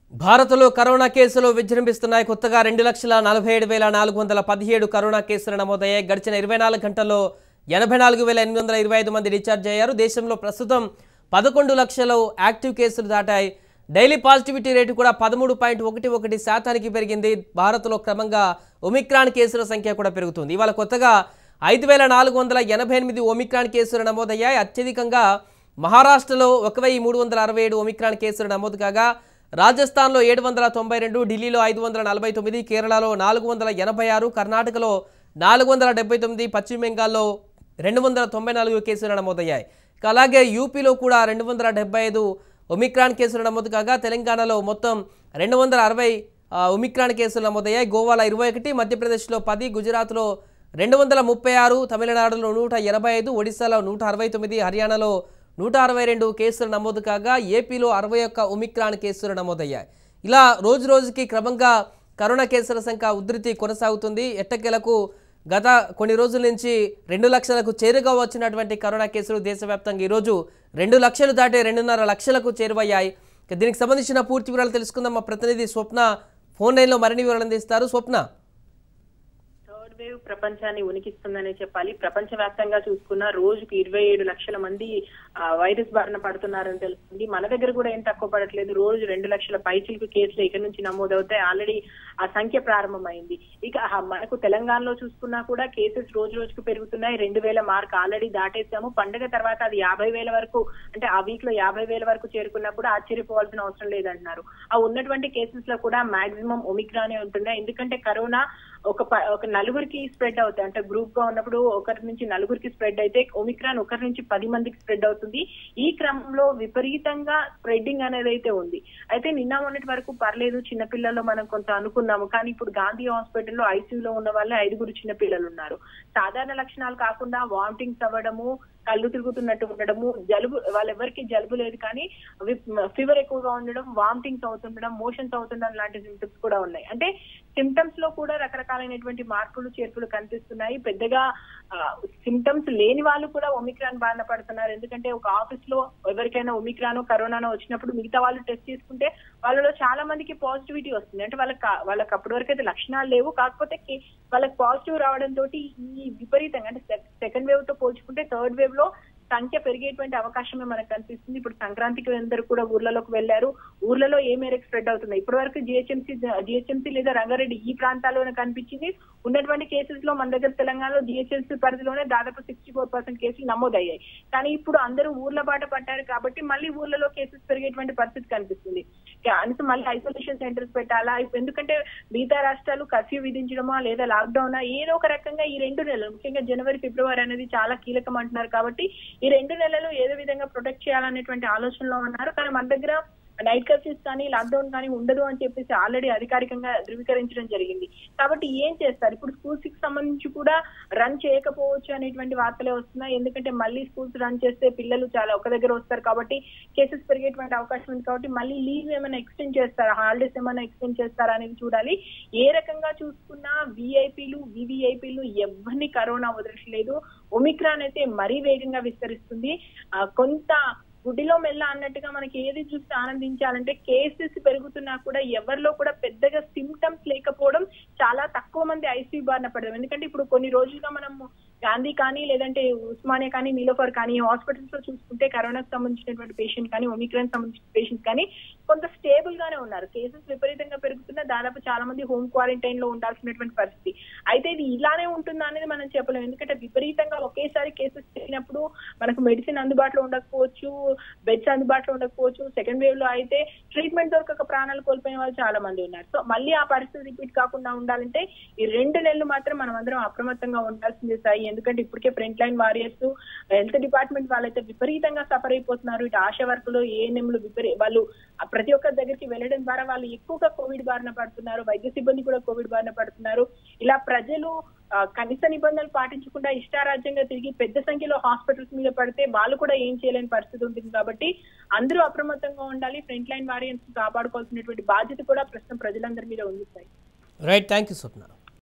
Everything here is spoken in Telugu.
భారత్లో కరోనా కేసులు విజృంభిస్తున్నాయి కొత్తగా రెండు లక్షల నలభై ఏడు వేల నాలుగు వందల పదిహేడు కరోనా కేసులు నమోదయ్యాయి గడిచిన ఇరవై నాలుగు గంటల్లో ఎనభై నాలుగు వేల ఎనిమిది వందల ఇరవై ఐదు మంది డిశ్చార్జ్ అయ్యారు దేశంలో ప్రస్తుతం పదకొండు లక్షల యాక్టివ్ కేసులు దాటాయి డైలీ పాజిటివిటీ రేటు కూడా పదమూడు పాయింట్ ఒకటి ఒకటి శాతానికి పెరిగింది భారత్లో క్రమంగా ఒమిక్రాన్ కేసుల సంఖ్య కూడా పెరుగుతుంది ఇవాళ కొత్తగా ఐదు వేల నాలుగు వందల ఎనభై ఎనిమిది ఒమిక్రాన్ కేసులు నమోదయ్యాయి అత్యధికంగా మహారాష్ట్రలో ఒక వెయ్యి మూడు వందల అరవై ఏడు ఒమిక్రాన్ కేసులు నమోదు కాగా రాజస్థాన్లో ఏడు వందల తొంభై రెండు ఢిల్లీలో ఐదు వందల నలభై తొమ్మిది కేరళలో నాలుగు వందల ఎనభై ఆరు కర్ణాటకలో నాలుగు వందల డెబ్బై తొమ్మిది పశ్చిమ బెంగాల్లో రెండు వందల తొంభై నాలుగు కేసులు నమోదయ్యాయి ఇక అలాగే యూపీలో కూడా రెండు వందల డెబ్బై ఐదు ఒమిక్రాన్ కేసులు నమోదు కాగా తెలంగాణలో మొత్తం రెండు వందల అరవై ఆ, ఒమిక్రాన్ కేసులు నమోదయ్యాయి గోవాలో ఇరవై ఒకటి మధ్యప్రదేశ్లో పది గుజరాత్లో రెండు వందల ముప్పై ఆరు తమిళనాడులో నూట ఎనభై ఐదు ఒడిశాలో నూట అరవై తొమ్మిది హర్యానాలో నూట అరవై రెండు కేసులు నమోదు కాగా ఏపీలో అరవై ఒక్క ఒమిక్రాన్ కేసులు నమోదయ్యాయి ఇలా రోజు రోజుకి క్రమంగా కరోనా కేసుల సంఖ్య ఉధృతి కొనసాగుతుంది ఎట్టకేలకు గత కొన్ని రోజుల నుంచి రెండు లక్షలకు చేరుగా వచ్చినటువంటి కరోనా కేసులు దేశవ్యాప్తంగా ఈరోజు రెండు లక్షలు దాటి రెండున్నర లక్షలకు చేరువయ్యాయి ఇక దీనికి సంబంధించిన పూర్తి వివరాలు తెలుసుకుందాం మా ప్రతినిధి స్వప్న ఫోన్ లైన్లో మరిన్ని వివరాలు అందిస్తారు స్వప్న థర్డ్ వేవ్ ప్రపంచాన్ని ఉనికిస్తుందనే చెప్పాలి ప్రపంచ వ్యాప్తంగా చూసుకున్న రోజుకి ఇరవై ఏడు లక్షల మంది ఆ, వైరస్ బారిన పడుతున్నారని తెలుస్తుంది మన దగ్గర కూడా ఏం తక్కువ పడట్లేదు రోజు రెండు లక్షల పైచిలకు కేసులు ఇక నుంచి నమోదవుతాయి ఆల్రెడీ ఆ సంఖ్య ప్రారంభమైంది ఇక ఆ, మనకు తెలంగాణలో చూసుకున్నా కూడా కేసెస్ రోజు రోజుకు పెరుగుతున్నాయి రెండు వేల మార్క్ ఆల్రెడీ దాటేసాము పండుగ తర్వాత అది యాభై వేల వరకు అంటే ఆ వీక్ లో యాభై వేల వరకు చేరుకున్నప్పుడు ఆశ్చర్యపోవాల్సిన అవసరం లేదంటున్నారు ఆ ఉన్నటువంటి కేసెస్ లో కూడా మాక్సిమం ఒమిక్రానే ఉంటున్నాయి ఎందుకంటే కరోనా ఒక ప- ఒక నలుగురికి స్ప్రెడ్ అవుతాయి అంటే గ్రూప్ గా ఉన్నప్పుడు ఒకరి నుంచి నలుగురికి స్ప్రెడ్ అయితే ఒమిక్రాన్ ఒకరి నుంచి పది మందికి స్ప్రెడ్ అవుతుంది ఈ క్రమంలో విపరీతంగా స్ప్రెడ్డింగ్ అనేది అయితే ఉంది అయితే నిన్న మొన్నటి వరకు పర్లేదు చిన్నపిల్లల్లో మనం కొంత అనుకున్నాము కానీ ఇప్పుడు గాంధీ హాస్పిటల్లో ఐసీయూలో ఉన్న వాళ్ళే ఐదుగురు చిన్న పిల్లలు ఉన్నారు సాధారణ లక్షణాలు కాకుండా వామిటింగ్స్ అవ్వడము కళ్ళు తిరుగుతున్నట్టు ఉండడము జలుబు వాళ్ళెవరికి జలుబు లేదు కానీ ఫీవర్ ఎక్కువగా ఉండడం వామిటింగ్స్ అవుతుండడం మోషన్స్ అవుతుండడం లాంటి సిమ్టమ్స్ కూడా ఉన్నాయి అంటే సిమ్టమ్స్ లో కూడా రకరకాలైనటువంటి మార్పులు చేర్పులు కనిపిస్తున్నాయి పెద్దగా సిమ్టమ్స్ లేని వాళ్ళు కూడా ఒమిక్రాన్ బారిన పడుతున్నారు ఎందుకంటే ఒక ఆఫీస్ లో ఎవరికైనా ఒమిక్రానో కరోనానో వచ్చినప్పుడు మిగతా వాళ్ళు టెస్ట్ చేసుకుంటే వాళ్ళలో చాలా మందికి పాజిటివిటీ వస్తుంది అంటే వాళ్ళకి కా- వాళ్ళకి అప్పటి వరకు అయితే లక్షణాలు లేవు కాకపోతే కే- వాళ్ళకి పాజిటివ్ రావడం తోటి ఈ విపరీతంగా అంటే సెకండ్ వేవ్ తో పోల్చుకుంటే థర్డ్ వేవ్ లో సంఖ్య పెరిగేటువంటి అవకాశమే మనకు కనిపిస్తుంది ఇప్పుడు సంక్రాంతికి అందరూ కూడా ఊర్లలోకి వెళ్లారు ఊర్లలో ఏ మేరకు స్ప్రెడ్ అవుతుంది ఇప్పటి వరకు జిహెచ్ఎంసీ జిహెచ్ఎంసీ లేదా రంగారెడ్డి ఈ ప్రాంతాల్లోనే కనిపించింది ఉన్నటువంటి కేసెస్ లో మన దగ్గర తెలంగాణలో జిహెచ్ఎంసీ పరిధిలోనే దాదాపు సిక్స్టీ ఫోర్ పర్సెంట్ కేసులు నమోదయ్యాయి కానీ ఇప్పుడు అందరూ ఊర్ల బాట పట్టారు కాబట్టి మళ్ళీ ఊర్లలో కేసెస్ పెరిగేటువంటి పరిస్థితి కనిపిస్తుంది కనీసం మళ్ళీ ఐసోలేషన్ సెంటర్స్ పెట్టాలా ఎందుకంటే మిగతా రాష్ట్రాలు కర్ఫ్యూ విధించడమా లేదా లాక్డౌన్ ఏదో ఒక రకంగా ఈ రెండు నెలలు ముఖ్యంగా జనవరి ఫిబ్రవరి అనేది చాలా కీలకం అంటున్నారు కాబట్టి ఈ రెండు నెలలు ఏదో విధంగా ప్రొటెక్ట్ చేయాలనేటువంటి ఆలోచనలో ఉన్నారు కానీ మన దగ్గర నైట్ కర్ఫ్యూస్ కానీ లాక్డౌన్ కానీ ఉండదు అని చెప్పేసి ఆల్రెడీ అధికారికంగా ధృవీకరించడం జరిగింది కాబట్టి ఏం చేస్తారు ఇప్పుడు స్కూల్స్ కి సంబంధించి కూడా రన్ చేయకపోవచ్చు అనేటువంటి వార్తలే వస్తున్నాయి ఎందుకంటే మళ్ళీ స్కూల్స్ రన్ చేస్తే పిల్లలు చాలా ఒక దగ్గర వస్తారు కాబట్టి కేసెస్ పెరిగేటువంటి అవకాశం ఉంది కాబట్టి మళ్ళీ లీవ్ ఏమైనా ఎక్స్టెండ్ చేస్తారా హాలిడేస్ ఏమైనా ఎక్స్టెండ్ చేస్తారా అనేది చూడాలి ఏ రకంగా చూసుకున్నా విఐపీలు వివిఐపీలు ఎవరిని కరోనా వదలట్లేదు ఒమిక్రాన్ అయితే మరీ వేగంగా విస్తరిస్తుంది ఆ, కొంత గుడిలో మెల్ల అన్నట్టుగా మనకి ఏది చూసి ఆనందించాలంటే కేసెస్ పెరుగుతున్నా కూడా ఎవరిలో కూడా పెద్దగా సిమ్టమ్స్ లేకపోవడం చాలా తక్కువ మంది ఐసీయూ బారిన పడడం ఎందుకంటే ఇప్పుడు కొన్ని రోజులుగా మనం గాంధీ కానీ లేదంటే ఉస్మానియా కానీ నీలోఫర్ కానీ హాస్పిటల్స్ లో చూసుకుంటే కరోనాకు సంబంధించినటువంటి పేషెంట్ కానీ ఒమిక్రాన్ సంబంధించిన పేషెంట్ కానీ కొంత స్టేబుల్ గానే ఉన్నారు కేసెస్ విపరీతంగా పెరుగుతున్నా దాదాపు చాలా మంది హోమ్ క్వారంటైన్ లో ఉండాల్సినటువంటి పరిస్థితి అయితే ఇది ఇలానే ఉంటుందా అనేది మనం చెప్పలేము ఎందుకంటే విపరీతంగా ఒకేసారి కేసెస్ పెరిగినప్పుడు మనకు మెడిసిన్ అందుబాటులో ఉండకపోవచ్చు బెడ్స్ అందుబాటులో ఉండకపోవచ్చు సెకండ్ వేవ్ లో అయితే ట్రీట్మెంట్ దొరకక ప్రాణాలు కోల్పోయిన వాళ్ళు చాలా మంది ఉన్నారు సో మళ్ళీ ఆ పరిస్థితి రిపీట్ కాకుండా ఉండాలంటే ఈ రెండు నెలలు మాత్రం మనం అందరం అప్రమత్తంగా ఉండాల్సింది సాయి ఎందుకంటే ఇప్పటికే front line warriors health department వాళ్ళైతే విపరీతంగా సఫర్ అయిపోతున్నారు ఇటు ఆశా వర్కులు ఏఎన్ఎంలు విపరీ వాళ్ళు ఆ ప్రతి ఒక్కరి దగ్గరికి వెళ్ళడం ద్వారా వాళ్ళు ఎక్కువగా కోవిడ్ బారిన పడుతున్నారు వైద్య సిబ్బంది కూడా కోవిడ్ బారిన పడుతున్నారు ఇలా ప్రజలు ఆ, కనీస నిబంధనలు పాటించకుండా ఇష్టారాజ్యంగా తిరిగి పెద్ద సంఖ్యలో హాస్పిటల్స్ మీద పడితే వాళ్ళు కూడా ఏం చేయలేని పరిస్థితి ఉంటుంది కాబట్టి అందరూ అప్రమత్తంగా ఉండాలి ఫ్రంట్ లైన్ వారియన్స్ కాపాడుకోవాల్సినటువంటి బాధ్యత కూడా ప్రస్తుతం ప్రజలందరి మీద ఉంది sir right thank you Swapna